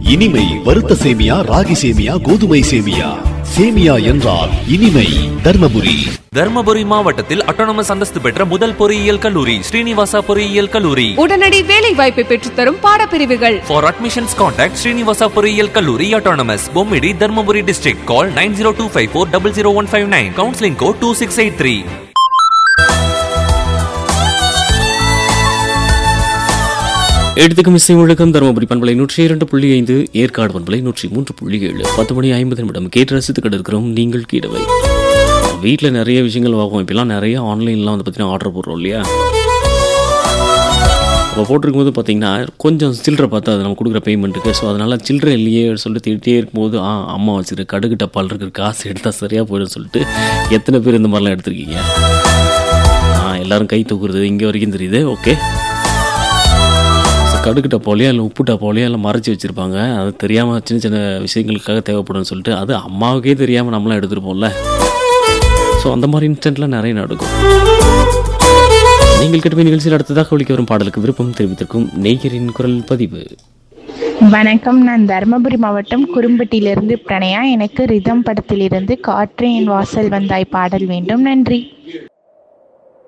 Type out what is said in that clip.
இனிமை வறுத்த சேமியா ராகி சேமியா கோதுமை சேமியா சேமியா என்றால் இனிமை தர்மபுரி தர்மபுரி மாவட்டத்தில் அட்டானமஸ் அந்தஸ்து பெற்ற முதல் பொறியியல் கல்லூரி ஸ்ரீனிவாசா பொறியியல் கல்லூரி உடனடி வேலை வாய்ப்பை பெற்றுத்தரும் பாடப்பிரிவுகள் ஃபார் அட்மிஷன்ஸ் கான்டாக்ட் ஸ்ரீனிவாசா பொறியியல் கல்லூரி autonomous Bommidi Dharmapuri district call nine zero two five four double zero one five nine counselling code two six eight three எடுத்துக்கும் இசை முழக்கம் தருமபுரி பண்பலை நூற்றி இரண்டு புள்ளி ஐந்து ஏற்காடு பண்பலை நூற்றி மூன்று புள்ளி ஏழு பத்து மணி ஐம்பது நிமிடம் கேட்டு ரசித்து இருக்கிறோம் நீங்கள் கீழவை வீட்டில் நிறைய விஷயங்கள் வாங்குவோம் இப்பெல்லாம் நிறைய ஆன்லைன்லாம் வந்து பார்த்தீங்கன்னா ஆர்டர் போடுறோம் இல்லையா அப்போ போட்டிருக்கும் போது பார்த்தீங்கன்னா கொஞ்சம் சில்லறை பார்த்து அது நம்ம கொடுக்குற பேமெண்ட்டுக்கு ஸோ அதனால் சில்லறை இல்லையே சொல்லிட்டு தேடிட்டே இருக்கும்போது ஆ அம்மா வச்சுரு கடுகு டப்பால் இருக்கிற காசு எடுத்தால் சரியாக போயிடும் சொல்லிட்டு எத்தனை பேர் இந்த மாதிரிலாம் எடுத்திருக்கீங்க ஆ எல்லாரும் கை தூக்குறது இங்கே வரைக்கும் தெரியுது ஓகே ஸோ கடுகு டப்பாலையோ இல்லை உப்பு டப்பாலையோ எல்லாம் மறைச்சி வச்சுருப்பாங்க அது தெரியாமல் சின்ன சின்ன விஷயங்களுக்காக தேவைப்படும்னு சொல்லிட்டு அது அம்மாவுக்கே தெரியாமல் நம்மளாம் எடுத்துருப்போம்ல ஸோ அந்த மாதிரி இன்ஸ்டன்ட்லாம் நிறைய நடக்கும் நீங்கள் கிட்ட நிகழ்ச்சியில் அடுத்ததாக ஒழிக்க வரும் பாடலுக்கு விருப்பம் தெரிவித்திருக்கும் நெய்கரின் குரல் பதிவு வணக்கம் நான் தருமபுரி மாவட்டம் குறும்பட்டியிலிருந்து பிரணயா எனக்கு ரிதம் படத்திலிருந்து காற்று என் வாசல் வந்தாய் பாடல் வேண்டும் நன்றி